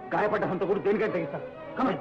గాయపడ్డ హంతకుడు దేనికంటే తెగిస్తాను కమాన్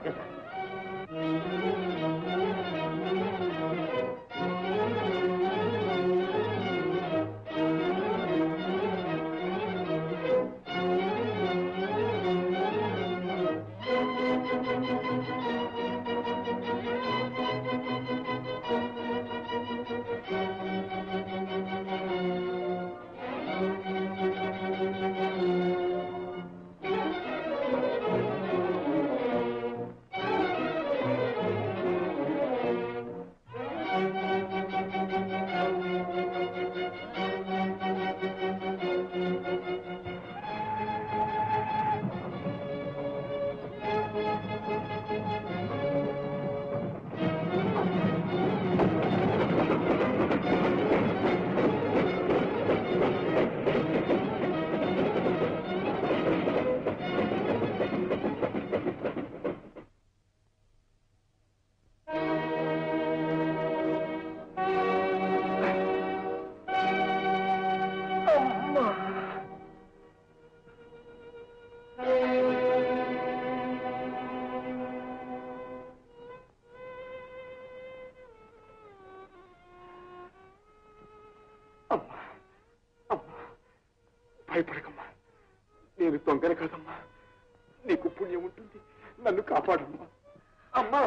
అమ్మా అమ్మా భయపడకమ్మా నేను దొంగని కాదమ్మా నీకు పుణ్యం ఉంటుంది నన్ను కాపాడమ్మా అమ్మా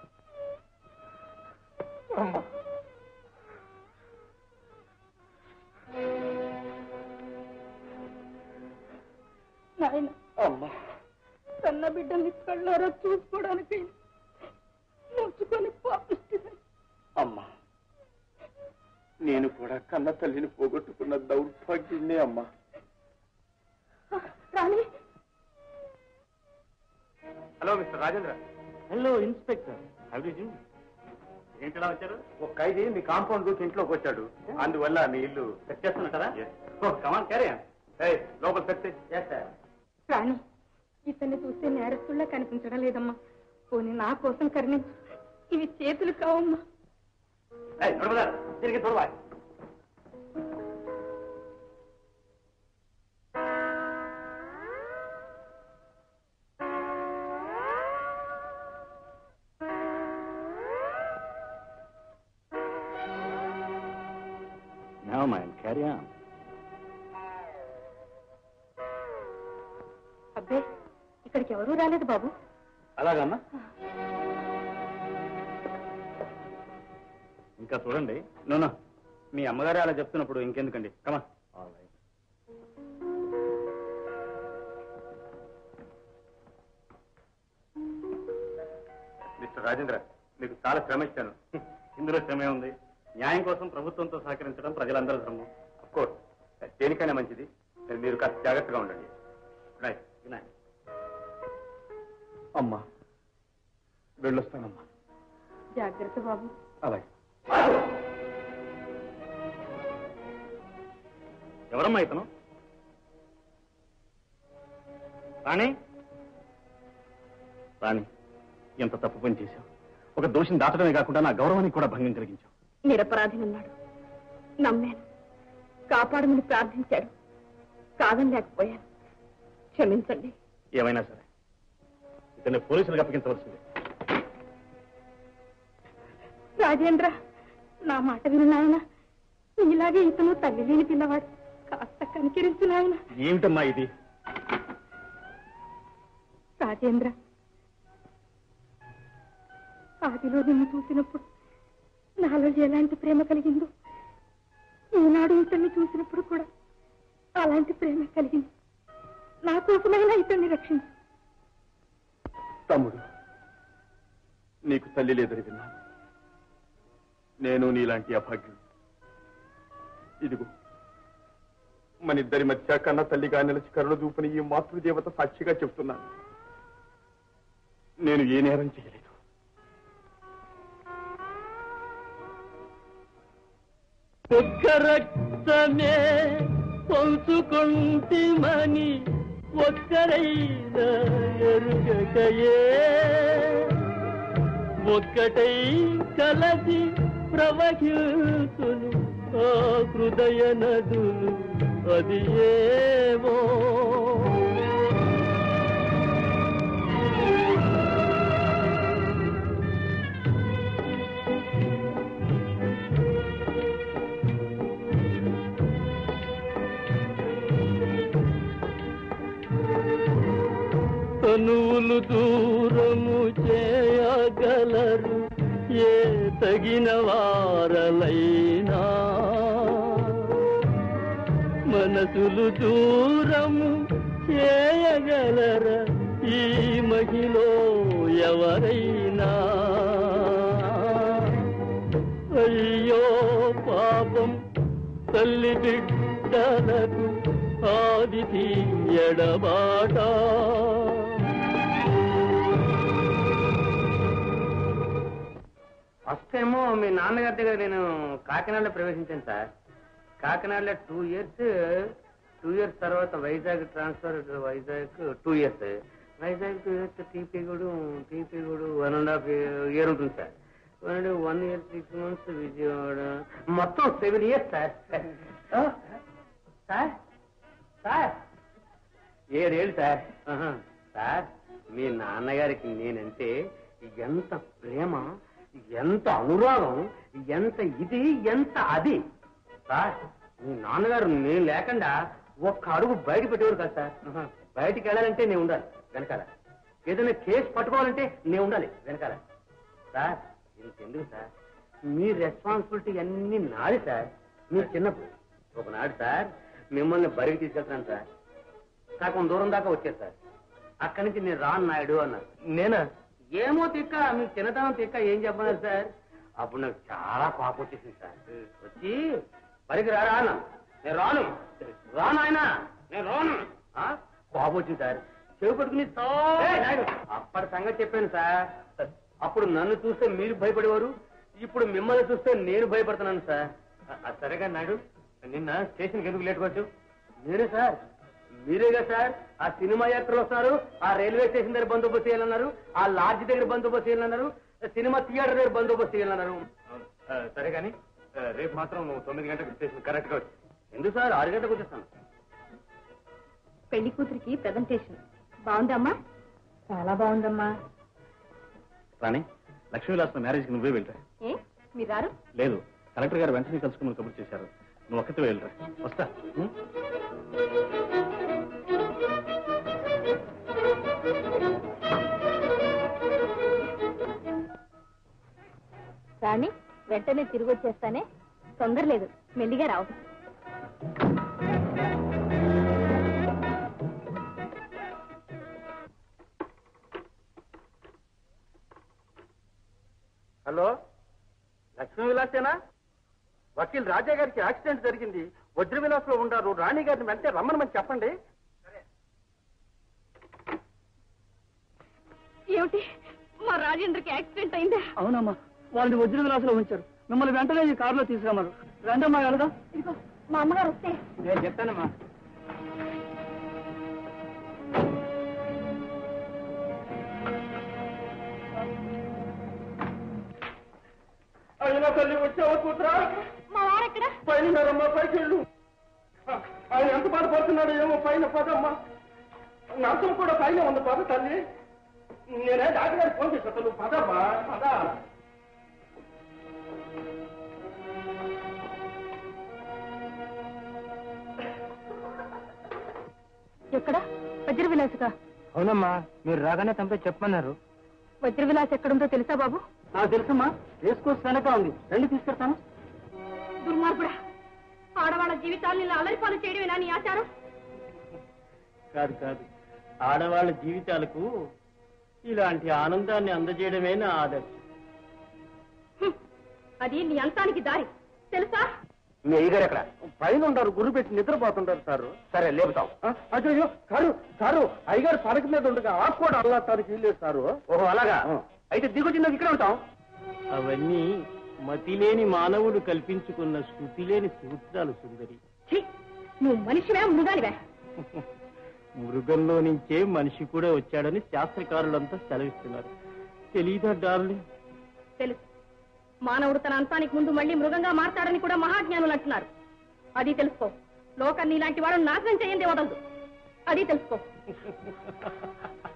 అమ్మా నాయన అమ్మా కన్న బిడ్డని కళ్ళారా చూసుకోవడానికి ముచ్చుకొని పాపిస్తుంది అమ్మా నేను కూడా కన్న తల్లిని పోగొట్టుకున్న దౌర్భాగ్యుణ్ణే అమ్మా Rani hello mister Rajendra hello inspector ఏంటిలా వచ్చారు ఒక ఖైదీ మీ కాంపౌండ్ దూకి ఇంట్లోకి వచ్చాడు అందువల్ల మీ ఇల్లు సెట్ చేస్తున్నటారా కమాన్ క్యారీ లోపల సెట్ చేస్తా రాణి ఇతన్ని చూస్తే నేరస్తుల్లా కనిపించడం లేదమ్మా పోనీ నా కోసం కరుణించు ఇవి చేతులు కావమ్మా తిరిగి చూడవా Now, man, carry on. అబ్బే ఇక్కడికి ఎవరూ రాలేదు బాబు అలాగమ్మా ఇంకా చూడండి నూనె మీ అమ్మగారు అలా చెప్తున్నప్పుడు ఇంకెందుకండి కమా మిస్టర్ రాజేంద్ర మీకు చాలా శ్రమ ఇచ్చాను ఇందులో శ్రమే ఉంది న్యాయం కోసం ప్రభుత్వంతో సహకరించడం ప్రజలందరూ ధర్మం కోర్స్ దేనికైనా మంచిది మీరు కాస్త జాగ్రత్తగా ఉండండి రైట్ గుడ్ నైట్ అమ్మా వెళ్ళొస్తానమ్మా జాగ్రత్త బాబు అలాగే ఎవరమ్మా ఇతను రాణి రాణి ఎంత తప్పు పని చేశావు ఒక దోషిని దాచడమే కాకుండా నా గౌరవానికి కూడా భంగం కలిగించావు నిరపరాధి ఉన్నాడు నమ్మాను కాపాడమని ప్రార్థించాడు కాదనలేకపోయాను క్షమించండి ఏమైనా సరే ఇతన్ని పోలీసులకు అప్పగించవలసిందే రాజేంద్ర నా మాట విను నాయన నీలాగే ఇతను తల్లి లేని పిల్లవాడు కాస్త కనికరించు నాయన ఏమిటమ్మా ఇది రాజేంద్ర ఆదిలో నిన్ను చూసినప్పుడు నాలో ఎలాంటి ప్రేమ కలిగిందో ఈనాడు ఇతన్ని చూసినప్పుడు కూడా అలాంటి ప్రేమ కలిగింది నా కోసమైనా ఇతన్ని రక్షించు తమ్ముడు నీకు తల్లి లేదని విన్నాను నేను నీలాంటి అభాగ్యుడు ఇదిగో మన ఇద్దరి మధ్య కన్న తల్లిగా నిలిచి కరుణ చూపుని ఈ మాతృదేవత సాక్షిగా చెప్తున్నాను నేను ఏ నేరం చేయలేదు ఒక్క రక్తమే పంచుకొంటిమని ఒక్కరైనా ఎరుగకయే ఒక్కటై కలసి ప్రవహించును ఆ హృదయ నదులు అది ఏమో తనువులు దూరము చేయగలరు ఏ తగిన వారలైనా మనసులు దూరము చేయగలర ఈ మహిలో ఎవరైనా అయ్యో పాపం తల్లి బిడ్డలకు ఆది తీయడబాట ఫస్ట్ ఏమో మీ నాన్నగారి దగ్గర నేను కాకినాడలో ప్రవేశించాను సార్ కాకినాడలో టూ ఇయర్స్ టూ ఇయర్స్ తర్వాత Vizag transfer Vizag two years Vizag two years టీపీగూడు టీపీగూడు వన్ అండ్ హాఫ్ ఇయర్ ఉంటుంది sir one and one year six months Vijayawada మొత్తం సెవెన్ ఇయర్స్ సార్ ఆ? సార్ సార్ ఏడేళ్ళు సార్ ఆహా. సార్ మీ నాన్నగారికి నేనంటే ఎంత ప్రేమ ఎంత అనురాగం ఎంత ఇది ఎంత అది సార్ మీ నాన్నగారు నేను లేకుండా ఒక్క అడుగు బయట పెట్టేవారు కదా సార్ ఆహా. బయటికి వెళ్ళాలంటే నేను ఉండాలి వెనకాల ఏదైనా కేసు పట్టుకోవాలంటే నేను ఉండాలి వెనకాల సార్ ఇంకెందుకు సార్ మీ రెస్పాన్సిబిలిటీ అన్ని నాది సార్ మీరు చిన్నప్పుడు ఒకనాడు సార్ మిమ్మల్ని బరికి తీసుకెళ్తాను సార్ సగం దూరం దాకా వచ్చారు సార్ అక్కడి నుంచి నేను రాను నాయుడు అన్నారు నేనా ఏమో తిక్క మీ చిన్నతనం తిక్క ఏం చెప్పలేదు సార్ అప్పుడు నాకు చాలా కోపం వచ్చేసింది సార్ వచ్చి బరికి రారా అన్నా నేను రాను రాను ఆయన నేను రాను ఆ? కోపం వచ్చింది సార్ చెవి పట్టుకుని తో- అప్పటి సంగతి చెప్పాను సార్ అప్పుడు నన్ను చూస్తే మీరు భయపడేవారు ఇప్పుడు మిమ్మల్ని చూస్తే నేను భయపడుతున్నాను సార్ అది సరేగా నాయుడు నిన్న స్టేషన్కి ఎందుకు లేట్గా వచ్చావు మీరే సార్ మీరేగా సార్ ఆ సినిమా యాత్రలు వస్తారు ఆ రైల్వే స్టేషన్ దగ్గర బందోబస్తు చేయాలన్నారు ఆ లాడ్జ్ దగ్గర బందోబస్తు చేయాలన్నారు సినిమా థియేటర్ దగ్గర బందోబస్తు చేయాలన్నారు సరే కానీ రేపు మాత్రం నువ్వు తొమ్మిది గంటలకు స్టేషన్ కరెక్ట్ గా వచ్చి ఎందుకు సార్ ఆరు గంటలకు వచ్చేస్తాను పెళ్లి కూతురికి ప్రజెంటేషన్ బాగుందమ్మా చాలా బాగుందమ్మా రాణి లక్ష్మీ విలాస్ మ్యారేజ్కి నువ్వే వెళ్ళరా ఏ మీరు రారు లేదు కలెక్టర్ గారు వెంటనే కలుసుకుని కబుర్ చేశారు నువ్వు ఒక్కతే వెళ్ళరా వస్తా ఉం? రాణి వెంటనే తిరిగి వచ్చేస్తానే తొందర లేదు మెల్లిగా రావు హలో లక్ష్మీ విలాసేనా వకీల్ రాజా గారికి యాక్సిడెంట్ జరిగింది వజ్ర విలాస్ లో ఉండారు రాణి గారిని వెంటనే రమ్మనమని చెప్పండి ఏమిటి మా రాజేంద్రకి యాక్సిడెంట్ అయిందా అవునమ్మా వాళ్ళని వజ్ర విలాసలో ఉంచారు మిమ్మల్ని వెంటనే ఈ కారులో తీసుకురమ్మన్నారు రండమ్మా వెళదాం ఇదిగో మా అమ్మగారు వస్తే నేను చెప్తానమ్మా అయినా తల్లి వచ్చావా కూతురా మా వారెక్కడ పైన ఉన్నారమ్మా పైకి వెళ్ళు ఆయన ఎంత బాధపడుతున్నాడో ఏమో పైన పదమ్మా నర్సం కూడా పైన ఉంది పద తల్లి నేనే డాక్టర్ గారికి ఫోన్ చేసా నువ్వు పదమ్మా పద ఎక్కడ వజ్ర విలాసుగా అవునమ్మా మీరు రాగానే తంపే చెప్పమన్నారు వజ్ర విలాస్ ఎక్కడుందో తెలుసా బాబు నాకు తెలుసమ్మా రేస్ కోర్స్ వెనక ఉంది రండి తీసుకెళ్తాను దుర్మార్గుడా ఆడవాళ్ళ జీవితాల్ని ఇలా అలరిపాలు చేయడమేనా నీ ఆచారం కాదు కాదు ఆడవాళ్ళ జీవితాలకు ఇలాంటి ఆనందాన్ని అందజేయడమే నా ఆదర్శం హ్మ్. అది నీ అంతానికి దారి తెలుసా మీ అయ్యగారు ఎక్కడ పైన ఉంటారు గురు పెట్టి నిద్రపోతుంటారు సార్ సరే లేపుతాం అయ్యో సారు సారు అయ్యగారు పడక మీద ఉండగా ఆకు కూడా అల్లాటానికి వీల్లేదు సారు ఓహో అలాగా అయితే దిగొచ్చి నాకు ఇక్కడ ఉంటాం అవన్నీ మతిలేని మానవుడు కల్పించుకున్న శృతి లేని సూత్రాలు సుందరి ఛీ! నువ్వు మనిషివే మృగానివే మృగంలో నుంచే మనిషి కూడా వచ్చాడని శాస్త్రకారులంతా సెలవిస్తున్నారు తెలీదా డార్లింగ్ తెలుసు మానవుడు తన అంతానికి ముందు మళ్ళీ మృగంగా మారతాడని కూడా మహాజ్ఞానులు అంటున్నారు అది తెలుసుకో లోకాన్ని ఇలాంటి వాడు నాశనం చేయండి వదలదు అది తెలుసుకో